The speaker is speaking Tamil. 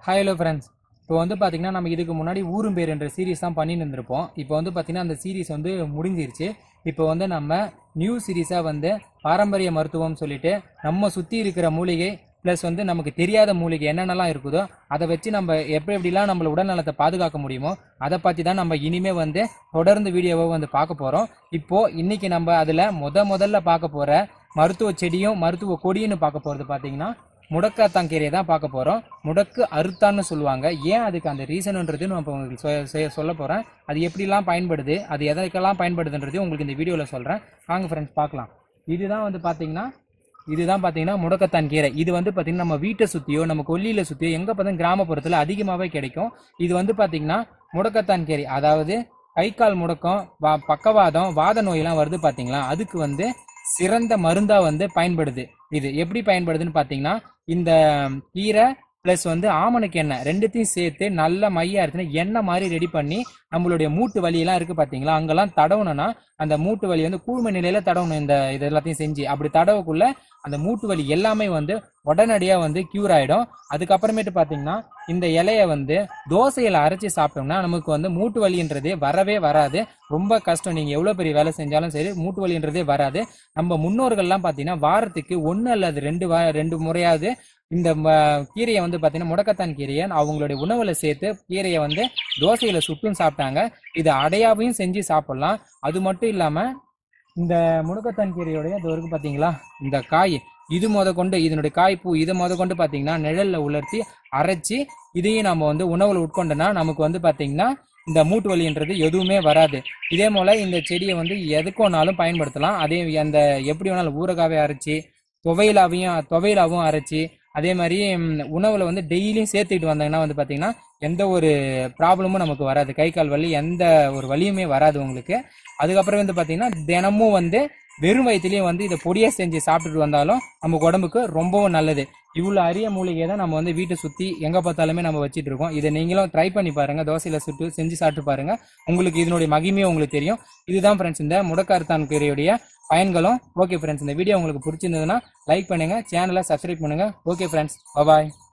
ஹாய் ஹலோ ஃப்ரெண்ட்ஸ் இப்போ வந்து பார்த்தீங்கன்னா நம்ம இதுக்கு முன்னாடி ஊரும் பேர் என்ற சீரிஸ் தான் பண்ணிட்டு இருந்திருப்போம் இப்போ வந்து பார்த்தீங்கன்னா அந்த சீரிஸ் வந்து முடிஞ்சிருச்சு இப்போ வந்து நம்ம நியூ சீரிஸாக வந்து பாரம்பரிய மருத்துவம் சொல்லிட்டு நம்ம சுற்றி இருக்கிற மூலிகை ப்ளஸ் வந்து நமக்கு தெரியாத மூலிகை என்னென்னலாம் இருக்குதோ அதை வச்சு நம்ம எப்படி எப்படிலாம் நம்மள உடல்நலத்தை பாதுகாக்க முடியுமோ அதை பற்றி தான் நம்ம இனிமே வந்து தொடர்ந்து வீடியோவை வந்து பார்க்க போகிறோம் இப்போது இன்னைக்கு நம்ம அதில் முத முதல்ல பார்க்க போகிற மருத்துவ செடியும் மருத்துவ கொடின்னு பார்க்க போகிறது பார்த்தீங்கன்னா முடக்காத்தாங்கீரையை தான் பார்க்க போகிறோம் முடக்கு அறுத்தான்னு சொல்லுவாங்க ஏன் அதுக்கு அந்த ரீசனுன்றது நான் இப்போ உங்களுக்கு சொ- சொ- சொல்ல போகிறேன் அது எப்படிலாம் பயன்படுது அது எதற்கெல்லாம் பயன்படுதுன்றது உங்களுக்கு இந்த வீடியோவில் சொல்கிறேன் வாங்க ஃப்ரெண்ட்ஸ் பார்க்கலாம் இதுதான் வந்து பார்த்தீங்கன்னா இதுதான் பார்த்தீங்கன்னா முடக்கத்தான் கீரை இது வந்து பார்த்தீங்கன்னா நம்ம வீட்டை சுற்றியோ நம்ம கொல்லியில் சுற்றியோ எங்கே பார்த்தா கிராமப்புறத்தில் அதிகமாகவே கிடைக்கும் இது வந்து பார்த்தீங்கன்னா முடக்கத்தான் கீரை அதாவது கை கால் முடக்கம் வா பக்கவாதம் வாத நோயெல்லாம் வருது பார்த்தீங்களா அதுக்கு வந்து சிறந்த மருந்தா வந்து பயன்படுது இது எப்படி பயன்படுதுன்னு பார்த்தீங்கன்னா இந்த கீரை ப்ளஸ் வந்து ஆமணுக்கு எண்ணெய் ரெண்டுத்தையும் சேர்த்து நல்ல மையா இருக்குன்னு எண்ணெய் மாதிரி ரெடி பண்ணி நம்மளுடைய மூட்டு வலியெல்லாம் இருக்கு பார்த்தீங்களா அங்கெல்லாம் தடவுனோன்னா அந்த மூட்டு வலி வந்து கூழ்மை நிலையில தடவணும் இந்த இது எல்லாத்தையும் செஞ்சு அப்படி தடவக்குள்ள அந்த மூட்டு வலி எல்லாமே வந்து உடனடியாக வந்து க்யூர் ஆகிடும் அதுக்கப்புறமேட்டு பார்த்தீங்கன்னா இந்த இலைய வந்து தோசையில் அரைச்சி சாப்பிட்டோம்னா நமக்கு வந்து மூட்டு வலின்றதே வரவே வராது ரொம்ப கஷ்டம் நீங்கள் எவ்வளோ பெரிய வேலை செஞ்சாலும் சரி மூட்டு வலின்றதே வராது நம்ம முன்னோர்கள்லாம் பார்த்தீங்கன்னா வாரத்துக்கு ஒன்று அல்லது ரெண்டு வா ரெண்டு முறையாவது இந்த ம- கீரையை வந்து பார்த்தீங்கன்னா முடக்கத்தான் கீரையை அவங்களுடைய உணவுல சேர்த்து கீரையை வந்து தோசையில சுட்டும் சாப்பிட்டாங்க இது அடையாவையும் செஞ்சு சாப்பிடலாம் அது மட்டும் இல்லாம இந்த முடக்கத்தான் கீரையோடைய இது வரைக்கும் பார்த்தீங்களா இந்த காய் இது முத கொண்டு இதனுடைய காய் பூ இது முத கொண்டு பார்த்தீங்கன்னா நிழல்ல உலர்த்தி அரைச்சி இதையும் நம்ம வந்து உணவுல உட்கொண்டோம்னா நமக்கு வந்து பார்த்தீங்கன்னா இந்த மூட்டு வலின்றது எதுவுமே வராது இதே போல இந்த செடியை வந்து எதுக்கு வேணாலும் பயன்படுத்தலாம் அதே அந்த எப்படி வேணாலும் ஊறுகாவே அரைச்சி துவையிலாவையும் துவையிலாவும் அரைச்சி அதே மாதிரி ம், உணவுல வந்து டெய்லியும் சேர்த்துக்கிட்டு வந்தாங்கன்னா வந்து பார்த்தீங்கன்னா எந்த ஒரு ப்ராப்ளமும் நமக்கு வராது கை கால் வலி எந்த ஒரு வலியுமே வராது உங்களுக்கு அதுக்கப்புறம் வந்து பார்த்தீங்கன்னா தினமும் வந்து வெறும் வயிற்றுலேயும் வந்து இதை பொடியாக செஞ்சு சாப்பிட்டுட்டு வந்தாலும் நமக்கு உடம்புக்கு ரொம்பவும் நல்லது இவ்வளோ அரிய மூலிகையை தான் நம்ம வந்து வீட்டை சுற்றி எங்கே பார்த்தாலுமே நம்ம வச்சிட்டு இருக்கோம் இதை நீங்களும் ட்ரை பண்ணி பாருங்க தோசையில் சுட்டு செஞ்சு சாப்பிட்டு பாருங்க உங்களுக்கு இதனுடைய மகிமையும் உங்களுக்கு தெரியும் இதுதான் ஃப்ரெண்ட்ஸ் இந்த முடக்கார்த்தான் கீரையுடைய பயன்களும் ஓகே ஃப்ரெண்ட்ஸ் இந்த வீடியோ உங்களுக்கு பிடிச்சிருந்ததுன்னா லைக் பண்ணுங்க சேனலை சப்ஸ்கிரைப் பண்ணுங்க ஓகே ஃப்ரெண்ட்ஸ் பாய்